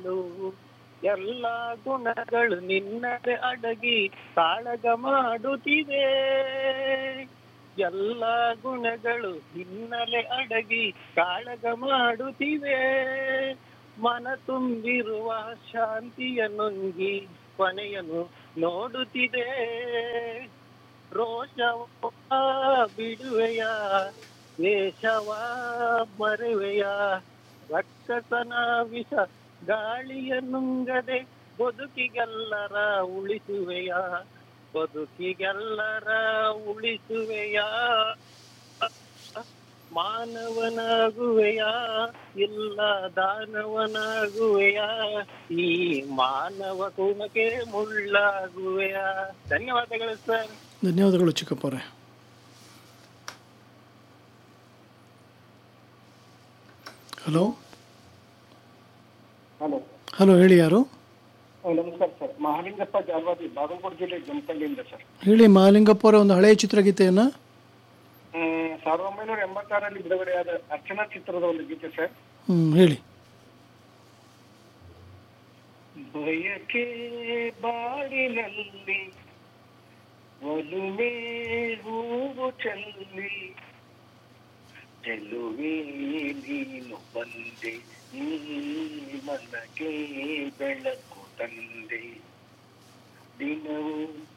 ಹೇಳು ಎಲ್ಲ ಗುಣಗಳು ನಿನ್ನದೆ ಅಡಗಿ ಕಾಳಗ ಮಾಡುತ್ತಿವೆ ಎಲ್ಲ ಗುಣಗಳು ಹಿನ್ನಲೆ ಅಡಗಿ ಕಾಳಗ ಮಾಡುತ್ತಿವೆ ಮನ ತುಂಬಿರುವ ಶಾಂತಿಯ ನುಂಗಿ ಕೊನೆಯನ್ನು ನೋಡುತ್ತಿದೆ ರೋಷವ ಬಿಡುವೆಯ ವೇಷವ ಮರುವೆಯ ರಕ್ಕಸನ ವಿಷ ಗಾಳಿಯ ನುಂಗದೆ ಬದುಕಿಗೆಲ್ಲರ ಉಳಿಸುವೆಯ ಬದುಕಿಗೆಲ್ಲರ ಉಳಿಸುವೆಯ ಮಾನವನಾಗುವೆಯ ಇಲ್ಲ ದಾನವನಾಗುವೆಯ ಈ ಮಾನವ ಗುಣಕ್ಕೆ ಮುಳ್ಳಾಗುವೆಯ ಧನ್ಯವಾದಗಳು ಸರ್ ಧನ್ಯವಾದಗಳು ಚಿಕ್ಕಪ್ಪವ್ರೆ ಹಲೋ ಹಲೋ ಹಲೋ ಹೇಳಿ ಯಾರು ನಮಸ್ಕಾರ ಸರ್ ಮಹಾಲಿಂಗಪ್ಪ ಜಾಲ್ವಾದಿ ಬಾಗಲಕೋಟೆ ಜಿಲ್ಲೆ ಜಮಖಂಡಿಯಿಂದ ಸರ್ ಹೇಳಿ ಮಹಾಲಿಂಗಪ್ಪ ಅವರ ಒಂದು ಹಳೆಯ ಚಿತ್ರಗೀತೆಯನ್ನು ಹ್ಮ್, ಸಾವಿರದ ಒಂಬೈನೂರ ಎಂಬತ್ತಾರರಲ್ಲಿ ಬಿಡುಗಡೆಯಾದ ಅರ್ಚನಾ ಚಿತ್ರದ ಒಂದು ಗೀತೆ ಸರ್ ಹ್ಞೂ ಹೇಳಿ ಬಯಕೆ ಬಾಡಿನಲ್ಲಿ ಒಲುಮೆ ಹೂವು ಚೆಲ್ಲಿ ಚೆಲುವೆ ನೀನು ಬಂದೆ ನೀ ಮನಗೆ ಬೆಳಕು ತಂದೆ ದಿನವೂ